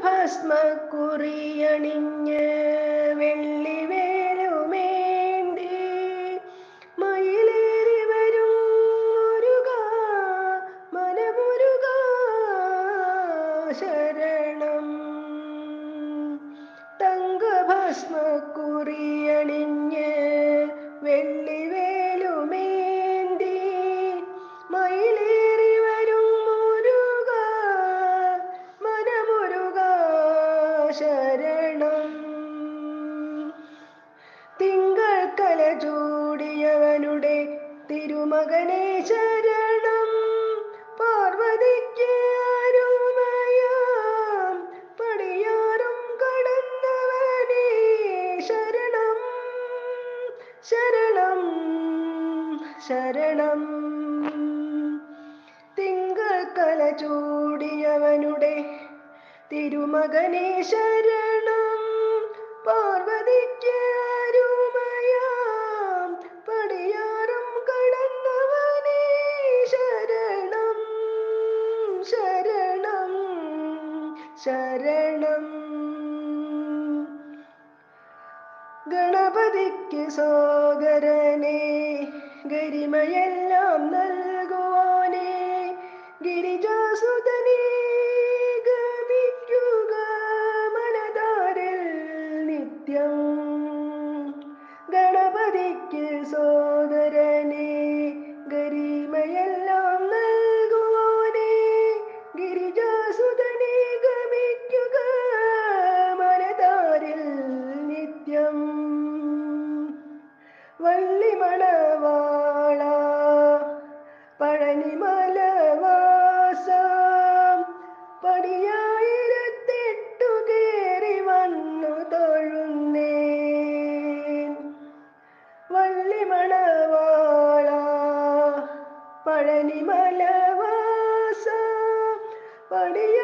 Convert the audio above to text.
തങ്കഭസ്മക്കുറിയണിഞ്ഞ് വെള്ളി വേലുമേന്തി മയിലേറി വരും മുരുക മനമുരുക ശരണം തങ്കഭസ്മക്കുറിയണിഞ്ഞ് വെള്ളി വേലുമേന്തി മയിലേറി വരും മുരുക മനമുരുക ശരണം തിങ്കൾ കല ചൂടിയവനുടെ തിരുമകനെ ശരണം പാർവതിക്ക് അരുമയാം പടിയാറും കടന്നവനേ ശരണം ശരണം ശരണം തിങ്കൾ കല ചൂടിയവനുടെ തിരുമകനെ ശരണം പാർവതിക്ക് അരുമയാം പടിയാറും കടന്നവനേ ശരണം ശരണം ശരണം ഗണപതിക്ക് സോദരനെ ഗരിമയെല്ലാം നൽകുവാനേ ഗിരിജാസുതനെ ഗമിക്കുക മനതാരിൽ നിത്യം ഗണപതിക്ക് സോദരനെ ഗരിമയെല്ലാം നൽകുവാനേ ഗിരിജാസുതനെ ഗമിക്കുക മനതാരിൽ നിത്യം വള്ളിമണവാള പഴനിമലവാസ പടിയായിരത്തെട്ടു കേറി വന്നു തൊഴുന്നേൻ വള്ളിമണവാള പഴനിമലവാസ പടിയ